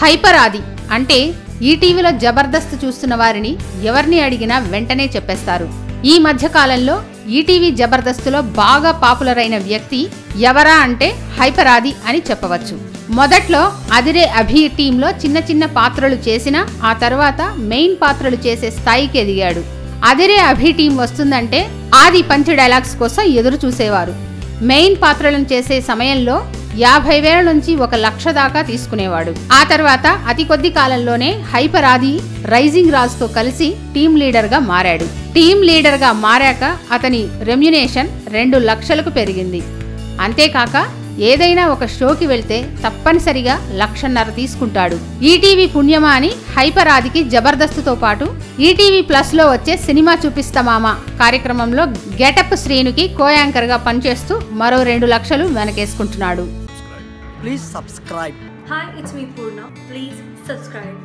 Hyper ఆది అంటే ఈటీవీలో జబర్దస్త్ చూస్తున్న వారిని ఎవరిని అడిగినా వెంటనే చెప్పేస్తారు ఈ మధ్య కాలంలో ఈటీవీ జబర్దస్త్లో బాగా పాపులర్ అయిన వ్యక్తి ఎవరా అంటే హైపర్ ఆది అని చెప్పవచ్చు మొదట్లో అదిరే అభి టీంలో చిన్న చిన్న పాత్రలు చేసినా ఆ తర్వాత మెయిన్ పాత్రలు చేసే స్థాయికి ఎదిగాడు అదిరే అభి టీం వస్తుందంటే ఆది పంచ్ డైలాగ్స్ కోసం ఎదురు చూసేవారు మెయిన్ పాత్రలను చేసే సమయంలో యాభై వేల నుంచి ఒక లక్ష దాకా తీసుకునేవాడు ఆ తర్వాత అతి కొద్ది కాలంలోనే హైపర్ ఆది రైజింగ్ రాజ్తో కలిసి టీం లీడర్గా మారాడు టీం లీడర్గా మారాక అతని రెమ్యునేషన్ రెండు లక్షలకు పెరిగింది అంతేకాక ఏదైనా ఒక షోకి వెళ్తే తప్పనిసరిగా లక్షన్నర తీసుకుంటాడు ఈటీవీ పుణ్యమా అని హైపర్ ఆదికి జబర్దస్త్తో పాటు ఈటీవీ ప్లస్ లో వచ్చే సినిమా చూపిస్తామామా కార్యక్రమంలో గెటప్ శ్రీనుకి కో యాంకర్ గా పనిచేస్తూ మరో రెండు లక్షలు వెనకేసుకుంటున్నాడు Please subscribe. Hi, it's me Purna. Please subscribe.